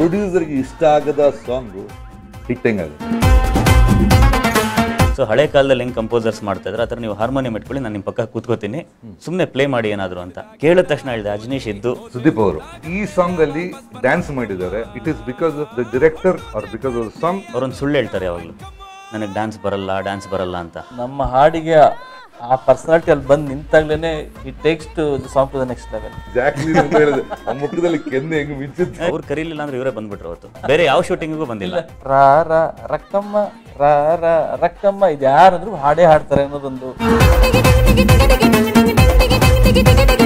ಪ್ರೊಡ್ಯೂಸರ್ಗೆ ಇಷ್ಟ ಆಗದ song hit ಹೆಂಗಾಗುತ್ತೆ so ಹಳೆ ಕಾಲದಲ್ಲಿ ಹೆಂಗ್ ಕಂಪೋಸರ್ಸ್ ಮಾಡ್ತಾ ಇದ್ರೆ ಆ ಥರ ನೀವು ಹಾರ್ಮೋನಿಯಂ ಇಟ್ಕೊಳ್ಳಿ ನಾನು ನಿಮ್ಮ ಪಕ್ಕ ಕೂತ್ಕೋತೀನಿ ಸುಮ್ಮನೆ ಪ್ಲೇ ಮಾಡಿ ಏನಾದ್ರು ಅಂತ ಕೇಳಿದ ತಕ್ಷಣ ಹೇಳಿದೆ ಅಜನೀಶ್ ಇದ್ದು ಸುದೀಪ್ ಅವರು ಈ ಸಾಂಗ್ ಅಲ್ಲಿ ಡ್ಯಾನ್ಸ್ ಮಾಡಿದ್ದಾರೆ it is because of the director or because of the song ಅವರೊಂದು ಸುಳ್ಳು ಹೇಳ್ತಾರೆ ಯಾವಾಗಲೂ ನನಗೆ ಡ್ಯಾನ್ಸ್ ಬರಲ್ಲ ಡ್ಯಾನ್ಸ್ ಬರಲ್ಲ ಅಂತ ನಮ್ಮ ಹಾಡಿಗೆ ಆ ಪರ್ಸನಾಲಿಟಿ ಅಲ್ಲಿ ಬಂದು ನಿಂತಾಗ್ಲೇನೆ it takes to the song to the next level exactly ಹೇಳಿದೆ ಆ ಮುಖದಲ್ಲಿ ಕೆನ್ನೆ ಹೆಂಗ್ ಮಿಂಚುತ್ತೆ ಅವ್ರು ಕರೀಲಿಲ್ಲ ಅಂದ್ರೆ ಇವರೇ ಬಂದ್ಬಿಟ್ರು ಅವತ್ತು ಬೇರೆ ಯಾವ ಶೂಟಿಂಗಿಗೂ ಬಂದಿಲ್ಲ ರಾ ರಾ ರಕ್ಕಮ್ಮ ರಾ ರಾ ರಕ್ಕಮ್ಮ ಇದು ಯಾರಂದ್ರೂ ಹಾಡೇ ಹಾಡ್ತಾರೆ ಅನ್ನೋದೊಂದು ಟಿಗಿ ಟಿಗಿ ಟಿಗಿ ಟಿಗಿ ಟಿಗಿ ಟಿಗಿ ಟಿಗಿ ಟಿಗಿ ಟಿಗಿ ಟಿಗಿ